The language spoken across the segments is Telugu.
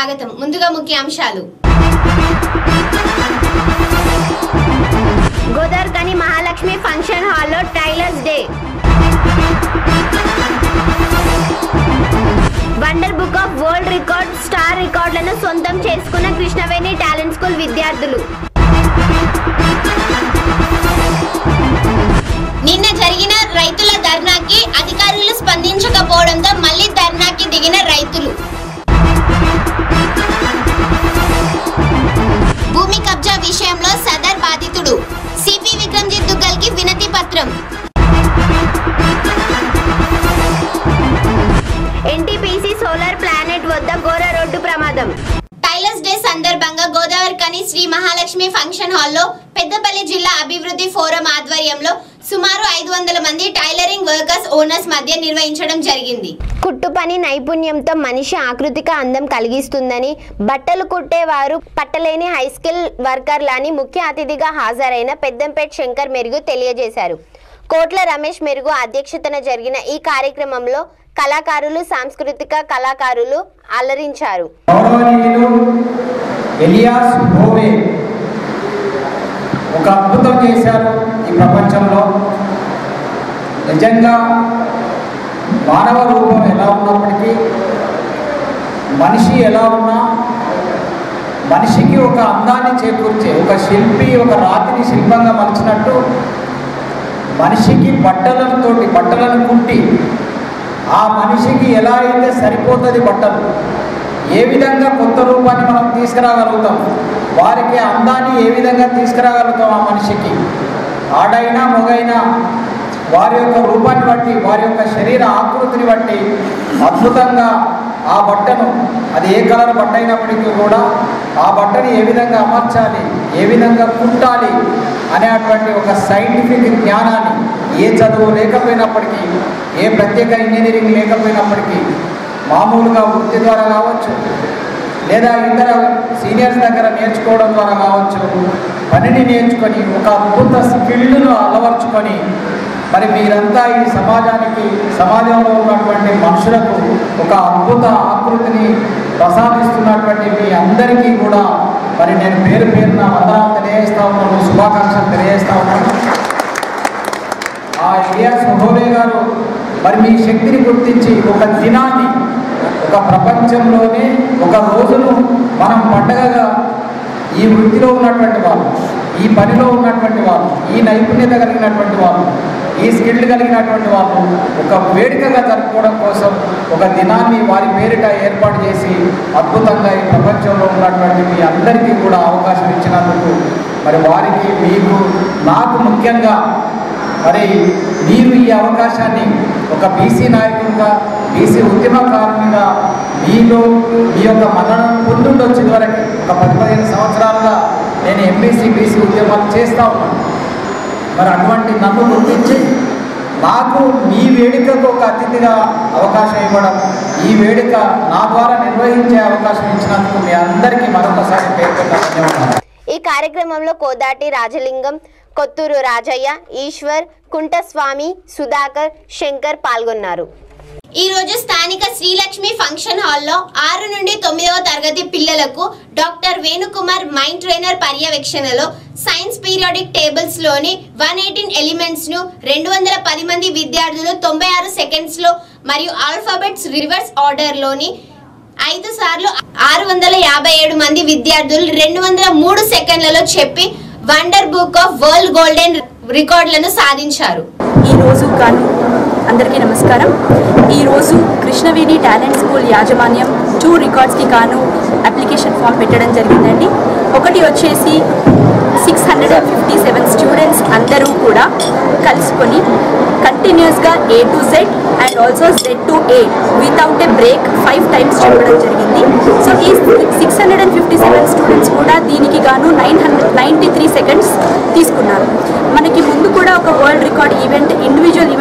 స్వాగతం ముందుగా ముఖ్యాంశాలు గోదావరికని మహాలక్ష్మి ఫంక్షన్ హాల్లో tailors day wonder book of world record star రికార్డులను సొంతం చేసుకున్న కృష్ణవేణి టాలెంట్ స్కూల్ విద్యార్థులు నిన్న జరిగిన రైతుల ధర్నాకి అధికారులు స్పందించకపోవడంతో మళ్ళీ ధర్నాకి దిగిన రైతులు భూమి కబ్జా విషయంలో సదర్ బాధితుడు సిపి విక్రమ్జిత్ దుగ్గల్ కి వినతి పత్రం ఎన్టీపీసీ సోలార్ ప్లానెట్ వద్ద ఘోర రోడ్డు ప్రమాదం టైలర్స్ డే సందర్భంగా గోదావరి కని శ్రీ మహాలక్ష్మి ఫంక్షన్ హాల్లో పెద్దపల్లి జిల్లా అభివృద్ధి ఫోరం ఆధ్వర్యంలో సుమారు ఐదు వందల మంది టైలరింగ్ వర్కర్స్ ఓనర్స్ మధ్య నిర్వహించడం జరిగింది కుట్టు పని నైపుణ్యంతో మనిషి ఆకృతిక అందం కలిగిస్తుందని బట్టలు కుట్టేవారు పట్టలేని హై స్కిల్ వర్కర్లని ముఖ్య అతిథిగా హాజరైన పెద్దంపేట్ శంకర్ మెరుగు తెలియజేశారు కోట్ల రమేష్ మెరుగు అధ్యక్షతన జరిగిన ఈ కార్యక్రమంలో కళాకారులు సాంస్కృతిక కళాకారులు అలరించారు గౌరవనీయులు ఎలియాస్ హోవే ఒక అద్భుతం చేశారు ఈ ప్రపంచంలో నిజంగా మానవ రూపం ఎలా ఉన్నప్పటికీ మనిషి ఎలా ఉన్నా మనిషికి ఒక అందాన్ని చేకూర్చే ఒక శిల్పి ఒక రాతిని శిల్పంగా మలిచినట్టు మనిషికి బట్టలతోటి బట్టలను కుట్టి ఆ మనిషికి ఎలా అయితే సరిపోతుంది బట్టలు ఏ విధంగా కొత్త రూపాన్ని మనం తీసుకురాగలుగుతాం వారికి అందాన్ని ఏ విధంగా తీసుకురాగలుగుతాం ఆ మనిషికి ఆడైనా మొగైనా వారి యొక్క రూపాన్ని బట్టి వారి యొక్క శరీర ఆకృతిని బట్టి అద్భుతంగా ఆ బట్టను అది ఏ కలర్ బట్ట అయినప్పటికీ కూడా ఆ బట్టని ఏ విధంగా అమర్చాలి ఏ విధంగా కుట్టాలి అనేటువంటి ఒక సైంటిఫిక్ జ్ఞానాన్ని ఏ చదువు లేకపోయినప్పటికీ ఏ ప్రత్యేక ఇంజనీరింగ్ లేకపోయినప్పటికీ మామూలుగా వృత్తి ద్వారా కావచ్చు లేదా ఇతర సీనియర్స్ దగ్గర నేర్చుకోవడం ద్వారా కావచ్చు పనిని నేర్చుకొని ఒక అద్భుత స్కిల్ను అలవర్చుకొని మరి మీరంతా ఈ సమాజానికి సమాజంలో ఉన్నటువంటి మనుషులకు ఒక అద్భుత ఆకృతిని ప్రసాదిస్తున్నటువంటి మీ అందరికీ కూడా మరి నేను పేరు పేరున వందనాలు తెలియజేస్తా ఉన్నాను శుభాకాంక్షలు తెలియజేస్తా ఉన్నాను ఆ ఇలియాస్ హోవే గారు మరి మీ శక్తిని గుర్తించి ఒక దినాన్ని ఒక ప్రపంచంలోనే ఒక రోజును మనం పండగగా ఈ వృత్తిలో ఉన్నటువంటి వాళ్ళు ఈ పనిలో ఉన్నటువంటి వాళ్ళు ఈ నైపుణ్యత కలిగినటువంటి వాళ్ళు ఈ స్కిల్ కలిగినటువంటి వాళ్ళు ఒక వేడుకగా జరుపుకోవడం కోసం ఒక దినాన్ని వారి పేరిట ఏర్పాటు చేసి అద్భుతంగా ఈ ప్రపంచంలో ఉన్నటువంటి మీ అందరికీ కూడా అవకాశం ఇచ్చినందుకు మరి వారికి మీకు నాకు ముఖ్యంగా మరి మీరు ఈ అవకాశాన్ని ఒక బీసీ నాయకుడిగా బీసీ ఉద్యమకారునిగా మీలో మీ యొక్క మన్ననం పొందుండొచ్చు ఇదివరకు ఒక పది పదిహేను సంవత్సరాలుగా నేను ఎంబీసీ బీసీ ఉద్యమాలు చేస్తూ ఉన్నాను మరి అటువంటి నన్ను గుర్తించి నాకు మీ వేడుకకు ఒక అతిథిగా అవకాశం ఇవ్వడం ఈ వేడుక నా ద్వారా నిర్వహించే అవకాశం ఇచ్చినందుకు మీ అందరికీ మరొకసారి పేరు పెట్ట ధన్యవాదాలు ఈ కార్యక్రమంలో కోదాటి రాజలింగం కొత్తూరు రాజయ్య ఈశ్వర్ కుంటస్వామి సుధాకర్ శంకర్ పాల్గొన్నారు ఈ రోజు స్థానిక శ్రీలక్ష్మి ఫంక్షన్ హాల్లో ఆరు నుండి తొమ్మిదవ తరగతి పిల్లలకు డాక్టర్ వేణుకుమార్ మైండ్ ట్రైనర్ పర్యవేక్షణలో సైన్స్ పీరియాడిక్ టేబుల్స్ లోని వన్ ఎయిటీన్ ఎలిమెంట్స్ ను రెండు వందల పది మంది విద్యార్థులు తొంభై ఆరు సెకండ్స్ లో మరియు ఆల్ఫాబెట్స్ రివర్స్ ఆర్డర్ లోని ఐదు సార్లు ఆరు వందల యాభై ఏడు మంది విద్యార్థులు రెండు వందల మూడు సెకండ్లలో చెప్పి wonder book of world golden రికార్డులను సాధించారు ఈరోజు గాను అందరికీ నమస్కారం ఈరోజు కృష్ణవేణి టాలెంట్ స్కూల్ యాజమాన్యం టూ రికార్డ్స్కి గాను అప్లికేషన్ ఫామ్ పెట్టడం జరిగిందండి ఒకటి వచ్చేసి six hundred and fifty seven students అందరూ కూడా కలుసుకొని కంటిన్యూస్గా A to Z and also Z to A without a break five times చెప్పడం జరిగింది సో ఈ six hundred and fifty seven students కూడా దీనికి గాను nine hundred ninety three seconds తీసుకున్నారు మనకి ముందు కూడా ఒక world record event individual event జరిగింది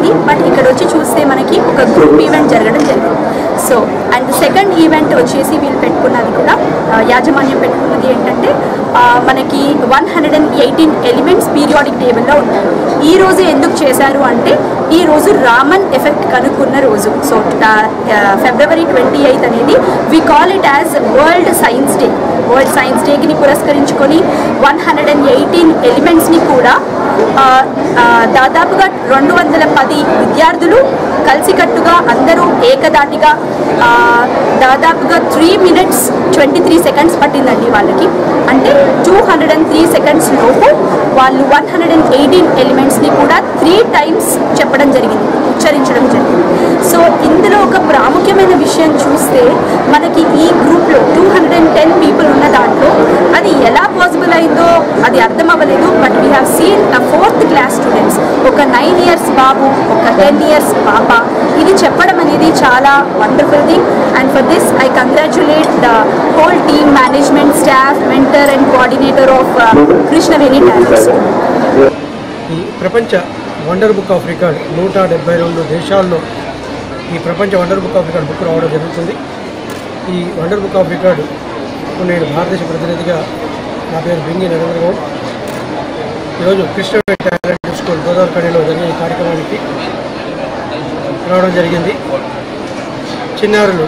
జరిగింది బట్ ఇక్కడ వచ్చి చూస్తే మనకి ఒక గ్రూప్ ఈవెంట్ జరగడం జరిగింది సో అండ్ సెకండ్ ఈవెంట్ వచ్చేసి వీళ్ళు పెట్టుకున్నది కూడా ఆ, యాజమాన్యం పెట్టుకున్నది ఏంటంటే ఆ, మనకి one hundred and eighteen elements periodic టేబుల్లో ఉన్నాయి ఈ రోజు ఎందుకు చేశారు అంటే ఈ రోజు రామన్ ఎఫెక్ట్ కనుక్కున్న రోజు సో ఫిబ్రవరి ట్వంటీ ఎయిత్ అనేది we call it as world science day world science డేని పురస్కరించుకొని వన్ హండ్రెడ్ అండ్ ఎయిటీన్ ఎలిమెంట్స్ని కూడా ఆ, ఆ, దాదాపుగా రెండు వందల పది విద్యార్థులు కలిసికట్టుగా అందరూ ఏకదాటిగా ఆ, దాదాపుగా three minutes twenty three seconds పట్టిందండి వాళ్ళకి అంటే two hundred and three seconds లోపు వాళ్ళు వన్ హండ్రెడ్ అండ్ ఎయిటీన్ ఎలిమెంట్స్ని కూడా త్రీ టైమ్స్ చెప్పడం జరిగింది ఉచ్చరించడం జరిగింది సో ఇందులో ఒక ప్రాముఖ్యమైన విషయం చూస్తే మనకి ఈ గ్రూప్లో two hundred and ten people ఉన్న దాంట్లో అది ఎలా పాసిబుల్ అయిందో అది అర్థం అవ్వలేదు but we have seen a fourth class students ఒక నైన్ ఇయర్స్ బాబు ఒక టెన్ ఇయర్స్ పాప ఇది చెప్పడం అనేది చాలా wonderful thing and for this I congratulate the whole team management staff mentor and coordinator of Krishnaveni talents ఈ ప్రపంచ వండర్ బుక్ ఆఫ్ రికార్డ్ నూట డెబ్బై రెండు దేశాల్లో ఈ ప్రపంచ wonder book of record book రావడం జరుగుతుంది ఈ వండర్ బుక్ ఆఫ్ రికార్డు నేను భారతదేశ ప్రతినిధిగా నా పేరు బింగి నరేంద్ర గౌడ్ ఈరోజు కృష్ణ టాలెంట్ స్కూల్ గోదావరి కడిలో జరిగిన ఈ కార్యక్రమానికి రావడం జరిగింది చిన్నారులు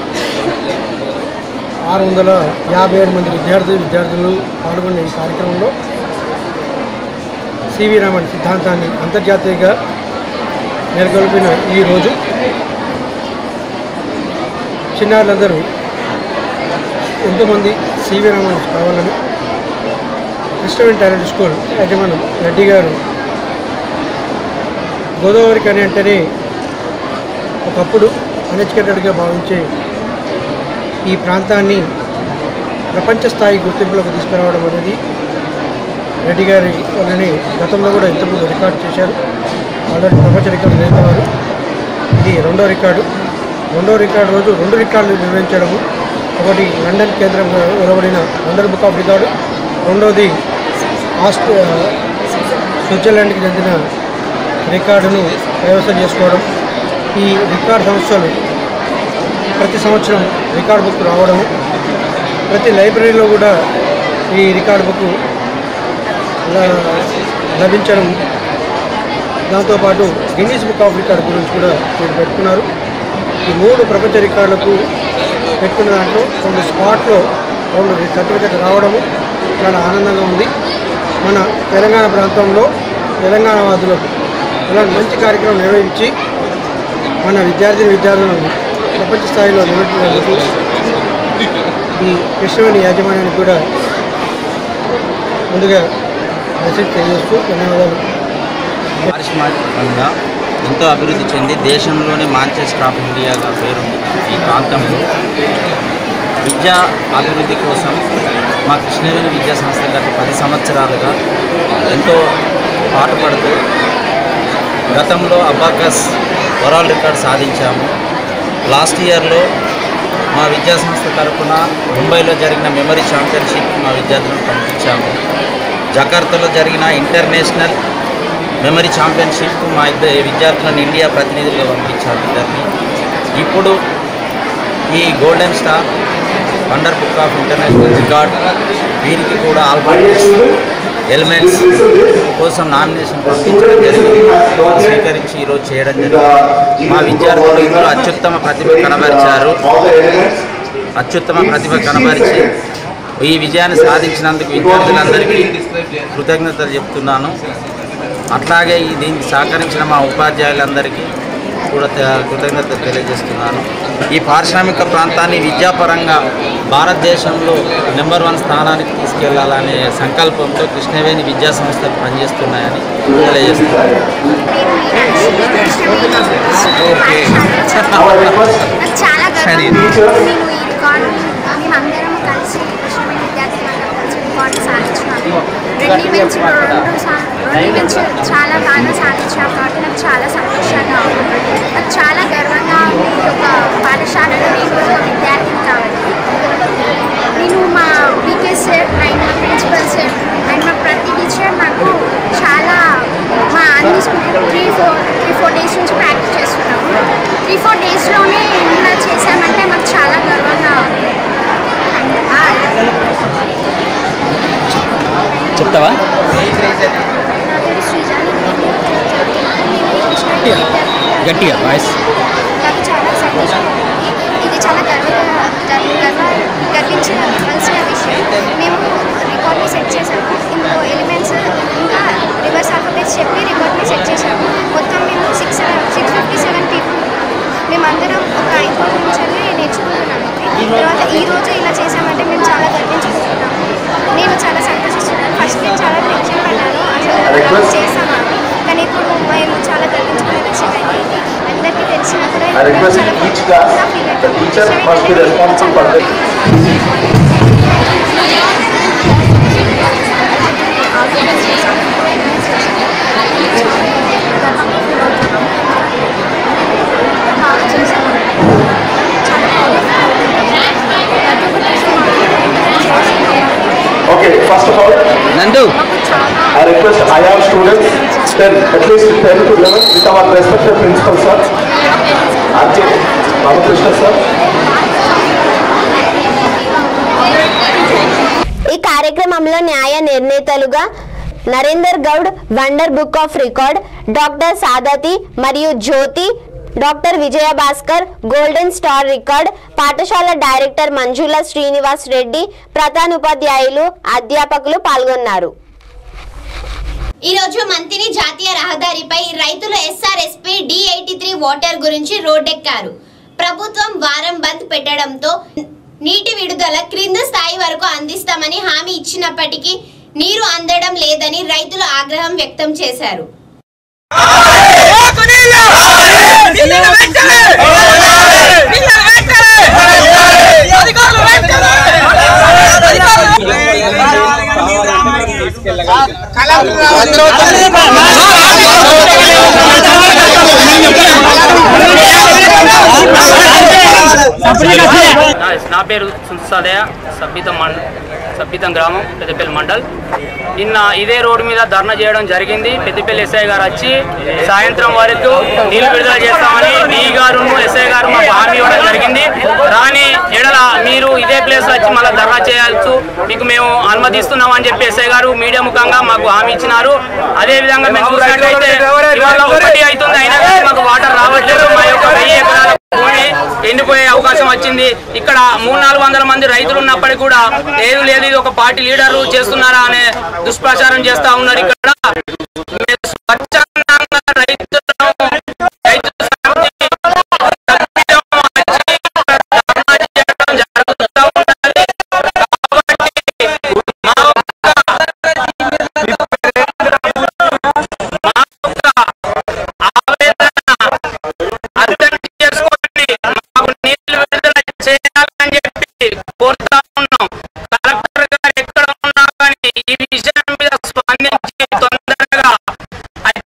ఆరు వందల యాభై ఏడు మంది విద్యార్థులు విద్యార్థులు పాల్గొన్న ఈ కార్యక్రమంలో సివి రామన్ సిద్ధాంతాన్ని అంతర్జాతీయంగా నెలకొల్పిన ఈ రోజు చిన్నారులందరూ ఎంతోమంది సివి రామన్ కావాలని కృష్ణవేణి టాలెంట్ స్కూల్ యజమానం రెడ్డి గారు గోదావరి కని అంటేనే ఒకప్పుడు అన్ఎడ్యుకేటెడ్గా భావించే ఈ ప్రాంతాన్ని ప్రపంచ స్థాయి గుర్తింపులోకి తీసుకురావడం అనేది రెడ్డి గారి వల్లనే గతంలో కూడా ఇంతకుముందు రికార్డు చేశారు ఆల్రెడీ ప్రపంచ రికార్డు నేతవారు ఇది రెండో రికార్డు రెండో రికార్డు రోజు రెండు రికార్డులు నిర్వహించడము ఒకటి లండన్ కేంద్రంగా వెలువడిన లండన్ బుక్ ఆఫ్ రికార్డు రెండోది ఆస్ట్రే స్విట్జర్లాండ్కి చెందిన రికార్డును కైవసం చేసుకోవడం ఈ రికార్డు సంస్థలు ప్రతి సంవత్సరం రికార్డు బుక్ రావడము ప్రతి లైబ్రరీలో కూడా ఈ రికార్డు బుక్ ల- లభించడం దాంతోపాటు గిన్నీస్ బుక్ ఆఫ్ రికార్డ్ గురించి కూడా వీళ్ళు పెట్టుకున్నారు ఈ మూడు ప్రపంచ రికార్డులకు పెట్టుకున్న దాంట్లో రెండు స్పాట్లో రెండు సర్టిఫికెట్ రావడము చాలా ఆనందంగా ఉంది మన తెలంగాణ ప్రాంతంలో తెలంగాణ వాదులకు ఇలాంటి మంచి కార్యక్రమం నిర్వహించి మన విద్యార్థి విద్యార్థులను ప్రపంచ స్థాయిలో నిలబెట్టినందుకు ఈ కృష్ణవేణి యాజమాన్యానికి కూడా ముందుగా మెసేజ్ తెలియజేస్తూ ధన్యవాదాలు పారిశ్రామికంగా ఎంతో అభివృద్ధి చెంది దేశంలోనే మాంచెస్టర్ ఆఫ్ ఇండియాగా పేరుంది ఈ ప్రాంతంలో విద్యా అభివృద్ధి కోసం మా కృష్ణవేణి విద్యా సంస్థ గత పది సంవత్సరాలుగా ఎంతో పాటుపడుతూ గతంలో అబాకస్ వరల్డ్ రికార్డ్ సాధించాము లాస్ట్ ఇయర్లో మా విద్యా సంస్థ తరఫున ముంబైలో జరిగిన మెమరీ ఛాంపియన్షిప్ మా విద్యార్థులను పంపించాము జకార్తాలో జరిగిన ఇంటర్నేషనల్ మెమరీ ఛాంపియన్షిప్ మా ఇద్దరు విద్యార్థులను ఇండియా ప్రతినిధులుగా పంపించాము ఇద్దరిని ఇప్పుడు ఈ golden star wonder book of international record వీరికి కూడా ఆల్ఫాబెట్స్ ఎలిమెంట్స్ కోసం నామినేషన్ పంపించడం జరిగింది స్వీకరించి ఈరోజు చేయడం జరిగింది మా విద్యార్థులు ఇందులో అత్యుత్తమ ప్రతిభ కనబరిచారు అత్యుత్తమ ప్రతిభ కనబరిచి ఈ విజయాన్ని సాధించినందుకు విద్యార్థులందరికీ కృతజ్ఞతలు చెప్తున్నాను అట్లాగే ఈ దీనికి సహకరించిన మా ఉపాధ్యాయులందరికీ కూడా తె- కృతజ్ఞతలు తెలియజేస్తున్నాను ఈ పారిశ్రామిక ప్రాంతాన్ని విద్యాపరంగా భారతదేశంలో నెంబర్ వన్ స్థానానికి తీసుకెళ్లాలనే సంకల్పంతో కృష్ణవేణి విద్యా సంస్థలు పనిచేస్తున్నాయని తెలియజేస్తున్నాను నాకు చాలా గర్వంగా ఉంది. నేను ఈ రికార్డు మేమందరం కలిసి కృష్ణవేణి విద్యార్థులందరం కలిసి రికార్డు సాధించినాము రెండు ఈవెంట్స్ రెండు సా- రెండు ఈవెంట్స్ చాలా బాగా సాధించాము కాబట్టి నాకు చాలా సంతోషంగా ఉంది నాకు చాలా గర్వంగా ఉంది ఈ యొక్క పాఠశాలలో నేను ఒక విద్యార్థిని కావాలి నేను మా పీకే సార్ అండ్ మా ప్రిన్సిపల్ సార్ అండ్ మా ప్రతి టీచర్ నాకు చాలా మా అన్ని school three four three four days నుంచి ప్రాక్టీస్ చెప్తావా నా పేరు శ్రీజాని గట్టిగా వాయిస్ నాకు చాలా సంతోషంగా ఉంది ఇది చాలా గర్వ గర్వ గర్వ గర్వించవలసిన విషయం మేము రికార్డ్ని సెట్ చేసాము ఇందులో ఎలిమెంట్స్ ఇంకా రివర్స్ ఆల్ఫాబెట్స్ చెప్పి రికార్డ్ని సెట్ చేసాము మొత్తం మేము six six fifty seven people మేమందరం ఒక ఐదు నుంచి నేర్చుకుంటున్నాము తర్వాత ఈ రోజు ఇలా చేసామంటే మేము చాలా గర్వించుకుంటున్నాము నేను చాలా సంతోషిస్తున్నాను ఫస్ట్ నేను చాలా టెన్షన్ పడ్డాను అసలు ఇలా చేస్తామని కానీ ఇప్పుడు మేము చాలా గర్వించుకునే విషయం అయితే ఇది అందరికీ తెలిసినా కూడా I request each class, the teacher must be responsible for this. Okay, first of all, నందు I request IR students, 10, at least 10 to 11, with our respected principal sir, R.J. Ramakrishna sir, ఈ కార్యక్రమంలో న్యాయ నిర్ణేతలుగా Narender Goud wonder book of record doctor Sadathi మరియు Jyothi doctor Vijaya Bhaskar golden star record పాఠశాల డైరెక్టర్ మంజుల శ్రీనివాస్ రెడ్డి ప్రధానోపాధ్యాయులు అధ్యాపకులు పాల్గొన్నారు ఈ రోజు మంతిని జాతీయ రహదారిపై రైతులు SRSP D eighty three water గురించి రోడ్డెక్కారు ప్రభుత్వం వారం బంద్ పెట్టడంతో నీటి విడుదల క్రింద స్థాయి వరకు అందిస్తామని హామీ ఇచ్చినప్పటికీ నీరు అందడం లేదని రైతులు ఆగ్రహం వ్యక్తం చేశారు నా- నా పేరు సుల్సాదయ సబ్బితం మండ సబ్బితం గ్రామం పెద్దపల్లి మండల్ నిన్న ఇదే రోడ్డు మీద ధర్నా చేయడం జరిగింది పెద్దపల్లి ఎస్ఐ గారు వచ్చి సాయంత్రం వరకు నీళ్లు విడుదల చేస్తామని డి గారు ఎస్ఐ గారు మాకు హామీ ఇవ్వడం జరిగింది రాని ఎడల మీరు ఇదే ప్లేస్ లో వచ్చి మళ్ళీ ధర్నా చేయవచ్చు మీకు మేము అనుమతిస్తున్నాం అని చెప్పి ఎస్ఐ గారు మీడియా ముఖంగా మాకు హామీ ఇచ్చినారు అదే విధంగా మేము చూసినట్లయితే ఇవాళ ఒకటి అవుతుంది అయినా కానీ మాకు వాటర్ రావట్లేదు మా యొక్క వెయ్యి ఎకరాల భూమి ఎండిపోయే అవకాశం వచ్చింది ఇక్కడ మూడు నాలుగు వందల మంది రైతులు ఉన్నప్పటికీ కూడా లేదు లేదు ఇది ఒక పార్టీ లీడర్లు చేస్తున్నారా అనే దుష్ప్రచారం చేస్తా ఉన్నారు ఇక్కడ మేము స్వచ్ఛందంగా రైతులను రైతు సమితి సభ్యులం వచ్చి ఇక్కడ ధర్నా చేయడం జరుగుతూ ఉన్నది. కాబట్టి మా యొక్క మా యొక్క ఆవేదన అర్థం చేసుకొని మాకు నీళ్లు విడుదల చేయాలని చెప్పి కోరుతా ఉన్నాం కలెక్టర్ గారు ఎక్కడ ఉన్నా కానీ ఈ విషయం మీద స్పందించి తొందరగా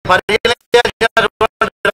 పరిశీలించినటువంటి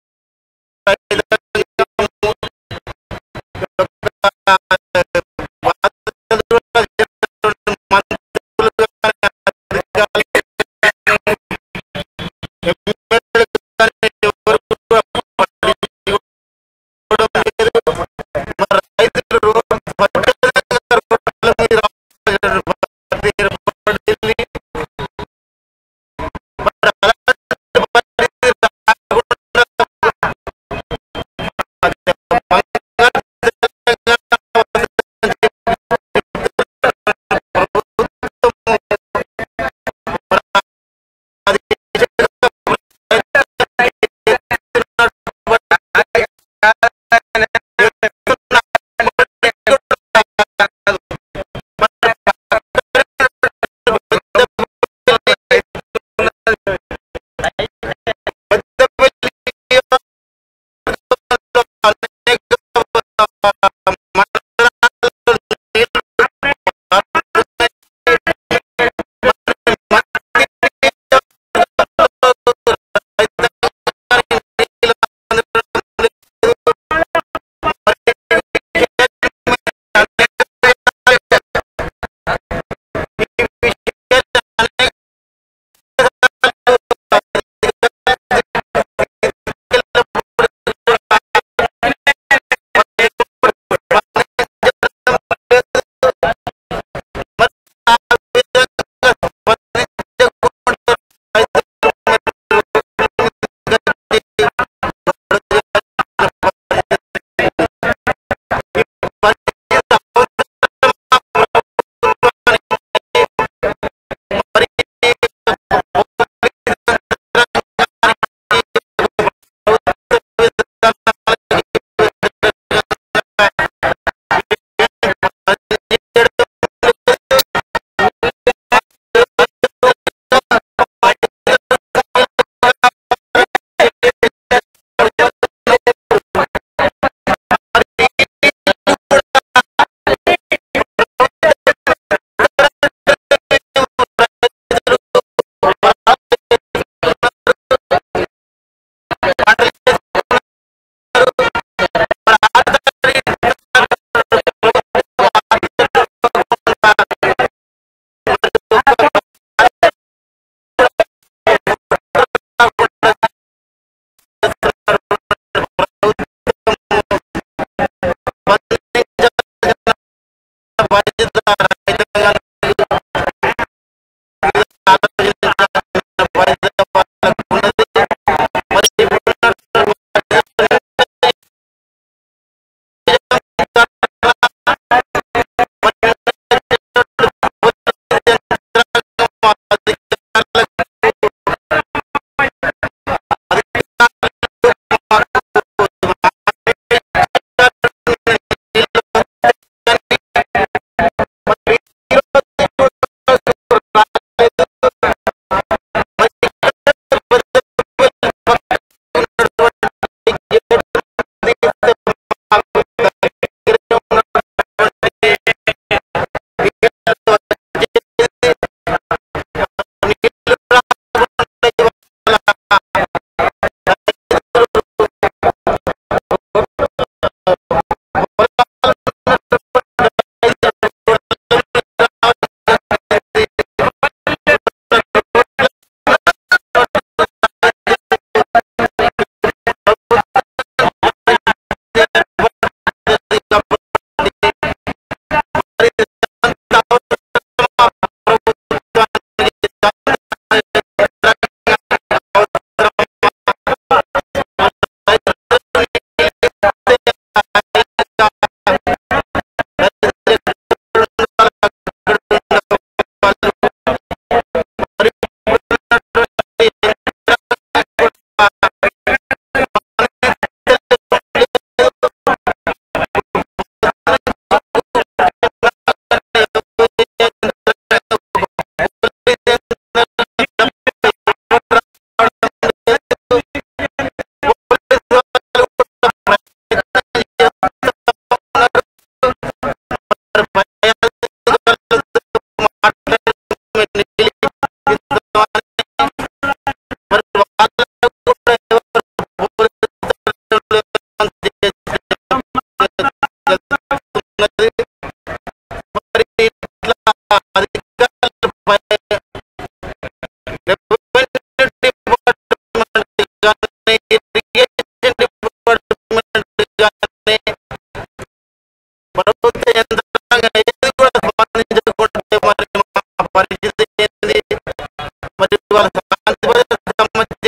పరిస్థితి ఏంది మరి వాళ్ళ శాంతి భద్రతకు సంబంధించి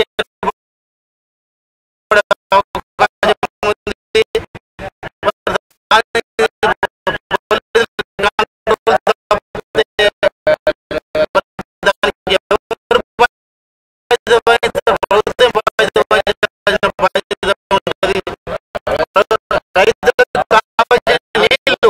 కూడా అవకాశం ఉంది. మరి దానికి ఎవరు బాధ్యత వహిస్తారు? ప్రభుత్వం బాధ్యత వహించాల్సిన బాధ్యత ఉన్నది. రైతులకు కావాల్సిన నీళ్లు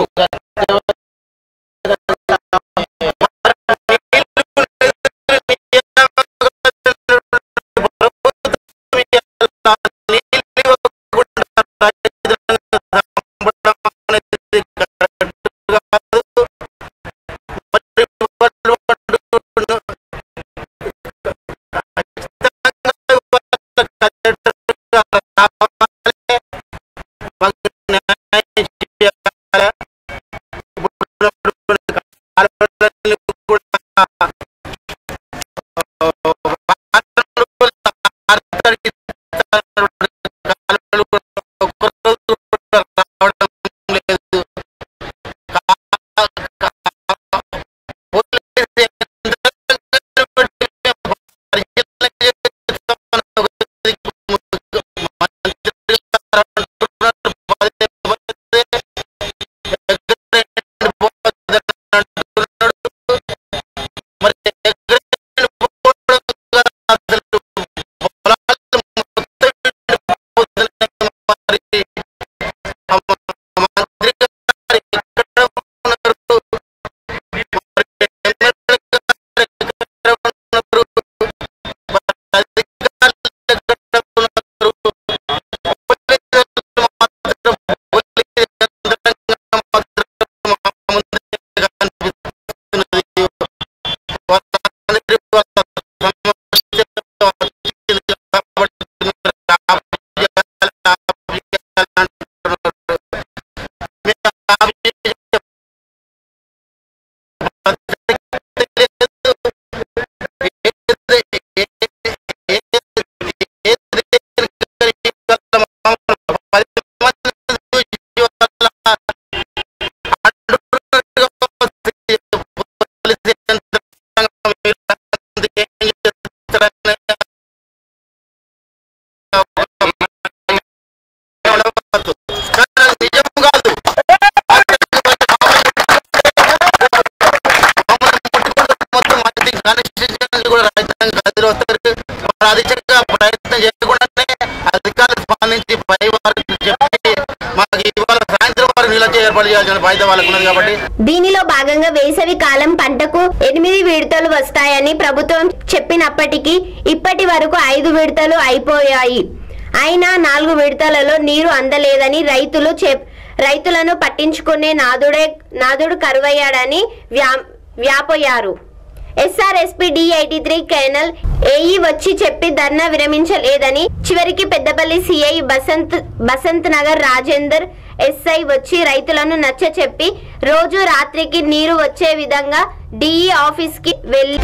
అధికంగా ప్రయత్నం చేయకుండానే అధికారులు స్పందించి పై వారికి చెప్పి మాకు ఇవాళ సాయంత్రం వారికి నీళ్ళకి ఏర్పాటు చేయాల్సిన బాధ్యత వాళ్ళకు ఉన్నది కాబట్టి దీనిలో భాగంగా వేసవి కాలం పంటకు ఎనిమిది విడతలు వస్తాయని ప్రభుత్వం చెప్పినప్పటికీ ఇప్పటి వరకు ఐదు విడతలు అయిపోయాయి అయినా నాలుగు విడతలలో నీరు అందలేదని రైతులు చెప్ రైతులను పట్టించుకునే నాదుడే నాదుడు కరువయ్యాడని వ్యా వ్యాపోయారు SRSP D eighty three canal AE వచ్చి చెప్పి ధర్నా విరమించలేదని చివరికి పెద్దపల్లి సిఐ బసంత్ బసంత్ నగర్ రాజేందర్ ఎస్ఐ వచ్చి రైతులను నచ్చ చెప్పి రోజు రాత్రికి నీరు వచ్చే విధంగా డిఈ ఆఫీస్ కి వెళ్ళి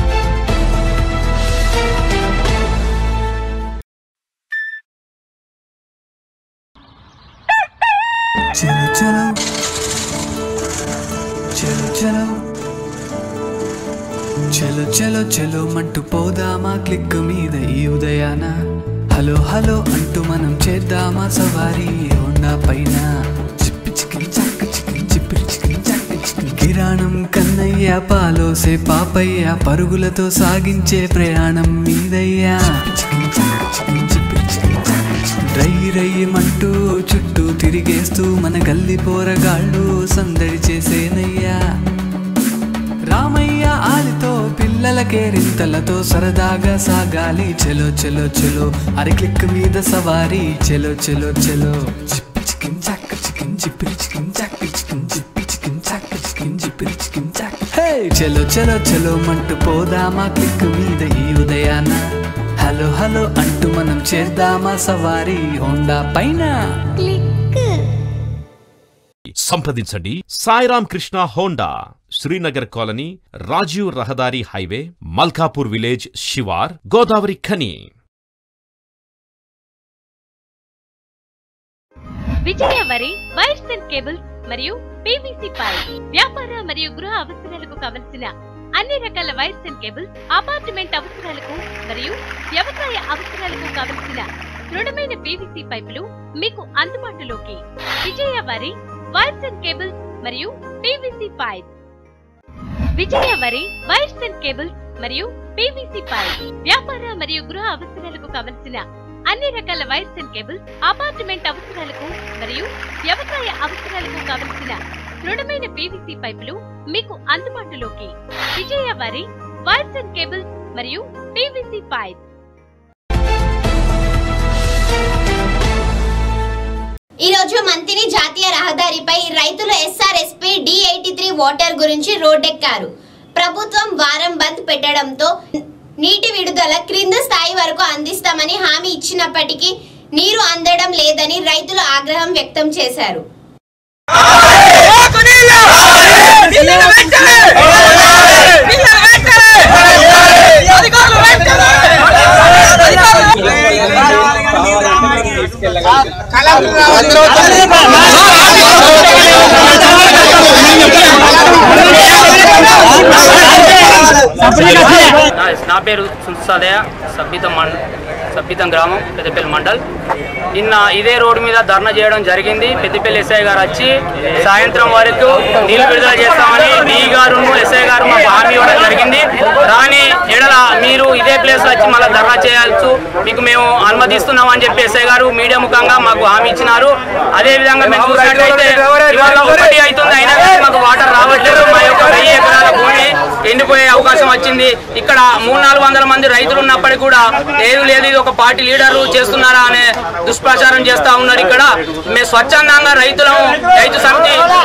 చలో చలో చలో చలో చలో చలో చలో మంటూ పోదామా క్లిక్ మీద ఈ ఉదయాన హలో హలో అంటూ మనం చేద్దామా సవారీ హోండా పైన చిప్పి చికిన్ చక్క చికిన్ చిప్పిరి చికిన్ చక్క చికిన్ కిరాణం కన్నయ్య పాలోసే పాపయ్య పరుగులతో సాగించే ప్రయాణం మీదయ్యా చికిన్ చక్క చికిన్ చిప్పిరి చికిన్ చక్క చికిన్ రై రయ్యమంటూ చుట్టూ తిరిగేస్తూ మన గల్లి పోరగాళ్ళు సందడి చేసేనయ్యా రామయ్య ఆలితో పిల్లలకే రింతలతో సరదాగా సాగాలి చెలో చెలో చెలో అరి క్లిక్ మీద సవారీ చెలో చెలో చెలో చిప్పి చికిన్ చాక్ చికిన్ చిప్పిరి చికిన్ చాక్ చికిన్ చిప్పి చికిన్ చాక్ చికిన్ చిప్పిరి చికిన్ చాక్ హే చెలో చెలో చెలో మంటూ పోదామా క్లిక్ మీద ఈ ఉదయాన హలో హలో అంటూ మనం చేద్దామా సవారీ హోండా పైన సంప్రదించండి సాయిరామ్ కృష్ణ హోండా శ్రీనగర్ కాలనీ రాజీవ్ రహదారి హైవే మల్కాపూర్ విలేజ్ శివార్ గోదావరి ఖని విజయ వరి వైర్స్ అండ్ కేబుల్స్ మరియు పీవీసీ పైప్ వ్యాపార మరియు గృహ అవసరాలకు కావలసిన అన్ని రకాల వైర్స్ అండ్ కేబుల్స్ అపార్ట్మెంట్ అవసరాలకు మరియు వ్యవసాయ అవసరాలకు కావలసిన దృఢమైన పీవీసీ పైపులు మీకు అందుబాటులోకి విజయ వారి వైర్స్ అండ్ కేబుల్స్ మరియు పీవీసీ పైప్ విజయ వారి వైర్స్ అండ్ కేబుల్స్ మరియు పీవీసీ పైప్ వ్యాపార మరియు గృహ అవసరాలకు కావలసిన అన్ని రకాల వైర్స్ అండ్ కేబుల్స్ అపార్ట్మెంట్ అవసరాలకు మరియు వ్యవసాయ అవసరాలకు కావలసిన దృఢమైన పీవీసీ పైపులు మీకు అందుబాటులోకి విజయ వారి వైర్స్ అండ్ కేబుల్స్ మరియు పీవీసీ పైప్ ఈ రోజు మంతిని జాతీయ రహదారిపై రైతులు SRSP D eighty three water గురించి రోడ్డెక్కారు ప్రభుత్వం వారం బంద్ పెట్టడంతో నీటి విడుదల క్రింద స్థాయి వరకు అందిస్తామని హామీ ఇచ్చినప్పటికీ నీరు అందడం లేదని రైతులు ఆగ్రహం వ్యక్తం చేశారు నా- నా పేరు సుల్సాదయ సబ్బితం మండ సబ్బితం గ్రామం పెద్దపల్లి మండల్ నిన్న ఇదే రోడ్డు మీద ధర్నా చేయడం జరిగింది పెద్దపల్లి ఎస్ఐ గారు వచ్చి సాయంత్రం వరకు నీళ్లు విడుదల చేస్తామని డి గారు ఎస్ఐ గారు మాకు హామీ ఇవ్వడం జరిగింది కానీ ఎడల మీరు ఇదే ప్లేస్ వచ్చి మళ్ళీ ధర్నా చేయవచ్చు మీకు మేము అనుమతిస్తున్నాం అని చెప్పి ఎస్ఐ గారు మీడియా ముఖంగా మాకు హామీ ఇచ్చినారు అదే విధంగా మేము చూసినట్లయితే ఇవాళ ఒకటి అవుతుంది అయినా కానీ మాకు వాటర్ రావట్లేదు మా యొక్క వెయ్యి ఎకరాల భూమి ఎండిపోయే అవకాశం వచ్చింది ఇక్కడ మూడు నాలుగు వందల మంది రైతులు ఉన్నప్పటికీ కూడా లేదు లేదు ఇది ఒక పార్టీ లీడర్లు చేస్తున్నారా అనే దుష్ప్రచారం చేస్తా ఉన్నారు ఇక్కడ మేము స్వచ్ఛందంగా రైతులను రైతు సమితి